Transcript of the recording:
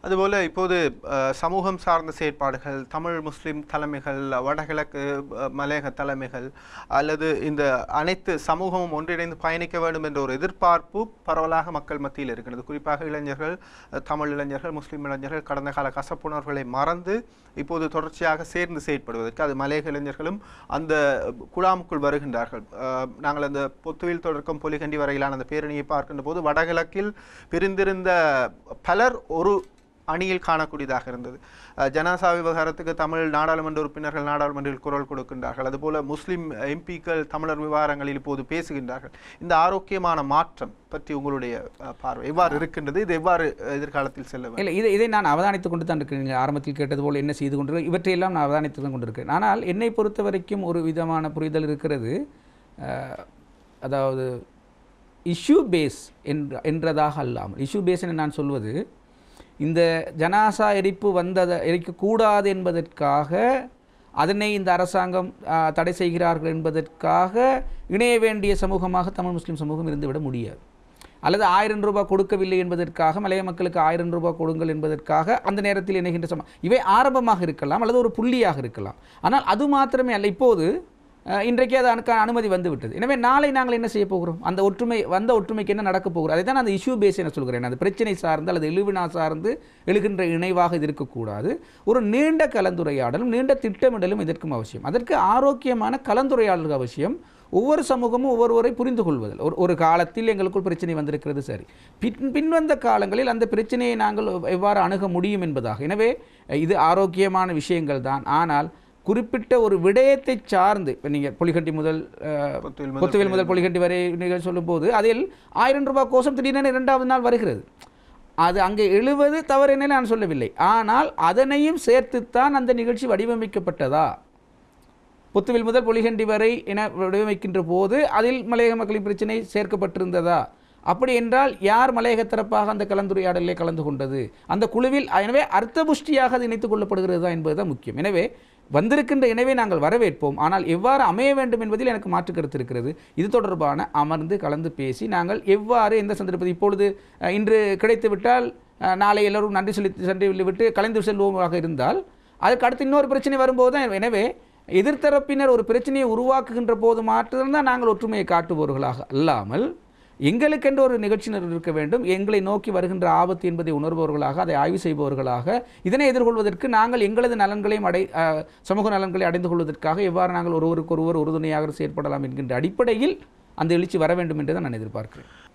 அதுபோல இப்போது அஹ், சமூகம் சார்ந்த செயற்பாடுகள் தமிழ் முஸ்லிம் தலைமைகள் வடகிழக்கு அஹ், மலையக தலைமைகள் அல்லது இந்த அனைத்து சமூகமும் ஒன்றிணைந்து பயணிக்க வேண்டும் என்ற ஒரு எதிர்பார்ப்பு பரவலாக மக்கள் மத்தியில் இருக்கிறது குறிப்பாக இளைஞர்கள் அஹ், தமிழ் இளைஞர்கள் முஸ்லிம் இளைஞர்கள் கடந்த கால கசப்புணர்வுகளை மறந்து இப்போது தொடர்ச்சியாக சேர்ந்து செயற்படுவதற்கு அது மலையக இளைஞர்களும் அந்த குழாமுக்குள் வருகின்றார்கள் அஹ், நாங்கள் அந்த பொத்துவில் தொடக்கம் பொலிகண்டி வரையிலான அந்த பேரணியை பார்க்கின்ற போது வடகிழக்கில் பிரிந்திருந்த பலர் ஒரு அணியில் காணக்கூடியதாக இருந்தது அஹ், ஜனாசா விவகாரத்துக்கு தமிழ் நாடாளுமன்ற உறுப்பினர்கள் நாடாளுமன்றில் குரல் கொடுக்கின்றார்கள் அதுபோல முஸ்லிம் எம்பிக்கள் தமிழர் விவகாரங்களில் இப்போது பேசுகின்றார்கள் இந்த ஆரோக்கியமான மாற்றம் பற்றி உங்களுடைய அஹ், பார்வை எவ்வாறு இருக்கின்றது இது எவ்வாறு அஹ், எதிர்காலத்தில் செல்ல வேண்டும் இல்லை இதை இதை நான் அவதானித்துக் கொண்டு தான் இருக்கிறேன் நீங்கள் ஆரம்பத்தில் கேட்டது போல் என்ன செய்து கொண்டு இவற்றையெல்லாம் நான் அவதானித்து தான் கொண்டிருக்கிறேன் ஆனால் என்னை பொறுத்த வரைக்கும் ஒரு விதமான புரிதல் இருக்கிறது அஹ், அதாவது இஷ்யூ பேஸ் என்ற என்றதாக அல்லாமல் இஷ்யூ பேஸ் என்று நான் சொல்வது இந்த ஜனாசா எரிப்பு வந்ததை எரிக்கக்கூடாது என்பதற்காக அதனை இந்த அரசாங்கம் அஹ், தடை செய்கிறார்கள் என்பதற்காக இணைய வேண்டிய சமூகமாக தமிழ் முஸ்லிம் சமூகம் இருந்துவிட முடியாது அல்லது ஆயிரம் ரூபாய் கொடுக்கவில்லை என்பதற்காக மலைய மக்களுக்கு ஆயிரம் ரூபாய் கொடுங்கள் என்பதற்காக அந்த நேரத்தில் இணைகின்ற சம இவை ஆரம்பமாக இருக்கலாம் அல்லது ஒரு புள்ளியாக இருக்கலாம் ஆனால் அது மாத்திரமே அல்ல இப்போது அஹ், இன்றைக்கு அது அதுக்கான அனுமதி வந்து விட்டது எனவே நாளை நாங்கள் என்ன செய்ய போகிறோம் அந்த ஒற்றுமை வந்த ஒற்றுமைக்கு என்ன நடக்க போகிறோம் அதை தான் அந்த இஷ்யூ பேஸ் என்ன சொல்கிறேன் அந்த பிரச்சனை சார்ந்து அல்லது எழுவினா சார்ந்து எழுகின்ற இணைவாக இது இருக்கக்கூடாது ஒரு நீண்ட கலந்துரையாடலும் நீண்ட திட்டமிடலும் இதற்கும் அவசியம் அதற்கு ஆரோக்கியமான கலந்துரையாடல் அவசியம் ஒவ்வொரு சமூகமும் ஒவ்வொருவரை புரிந்து கொள்வதில் ஒரு ஒரு காலத்தில் எங்களுக்குள் பிரச்சனை வந்திருக்கிறது சரி பின் பின்வந்த காலங்களில் அந்த பிரச்சனையை நாங்கள் எவ்வாறு அணுக முடியும் என்பதாக எனவே இது ஆரோக்கியமான விஷயங்கள் தான் ஆனால் குறிப்பிட்ட ஒரு விடயத்தை சார்ந்து இப்போ நீங்கள் பொலிகண்டி முதல் அஹ், பொத்துவில் முதல் பொத்துவில் முதல் பொலிகண்டி வரை நீங்கள் சொல்லும்போது அதில் ஆயிரம் ரூபாய் கோஷம் திடீரென இரண்டாவது நாள் வருகிறது அது அங்கே எழுவது தவறு என்ன நான் சொல்லவில்லை ஆனால் அதனையும் சேர்த்துத்தான் அந்த நிகழ்ச்சி வடிவமைக்கப்பட்டதா புத்துவில் முதல் பொலிகண்டி வரை என வடிவமைக்கின்ற போது அதில் மலையக மக்களின் பிரச்சனை சேர்க்கப்பட்டிருந்ததா அப்படி என்றால் யார் மலையக தரப்பாக அந்த கலந்துரையாடலிலே கலந்து கொண்டது அந்த குழுவில் எனவே அர்த்தபுஷ்டியாக அது இணைத்துக் கொள்ளப்படுகிறதா என்பதுதான் முக்கியம் எனவே வந்திருக்கின்ற இணைவை நாங்கள் வரவேற்போம் ஆனால் எவ்வாறு அமைய வேண்டும் என்பதில் எனக்கு மாற்று கருத்து இருக்கிறது இது தொடர்பான அமர்ந்து கலந்து பேசி நாங்கள் எவ்வாறு எந்த சந்தர்ப்பத்தில் இப்பொழுது அஹ், இன்று கிடைத்துவிட்டால் அஹ், நாளை எல்லோரும் நன்றி சொல்லி சென்று விட்டு கலைந்து செல்வோமாக இருந்தால் அதுக்கு அடுத்து இன்னொரு பிரச்சனை வரும்போது தான் எனவே எதிர்த்தரப்பினர் ஒரு பிரச்சனையை உருவாக்குகின்ற போது மாத்திரம்தான் நாங்கள் ஒற்றுமையை காட்டுபவர்களாக அல்லாமல் எங்களுக்கென்று ஒரு நிகழ்ச்சியினர் இருக்க வேண்டும் எங்களை நோக்கி வருகின்ற ஆபத்து என்பதை உணர்பவர்களாக அதை ஆய்வு செய்பவர்களாக இதனை எதிர்கொள்வதற்கு நாங்கள் எங்களது நலன்களையும் அடை அஹ், சமூக நலன்களை அடைந்து கொள்வதற்காக எவ்வாறு நாங்கள் ஒருவருக்கு ஒருவர் உறுதுணையாக செயற்படலாம் என்கின்ற அடிப்படையில் அந்த எழுச்சி வர வேண்டும் என்று தான் நான் எதிர்பார்க்கிறேன்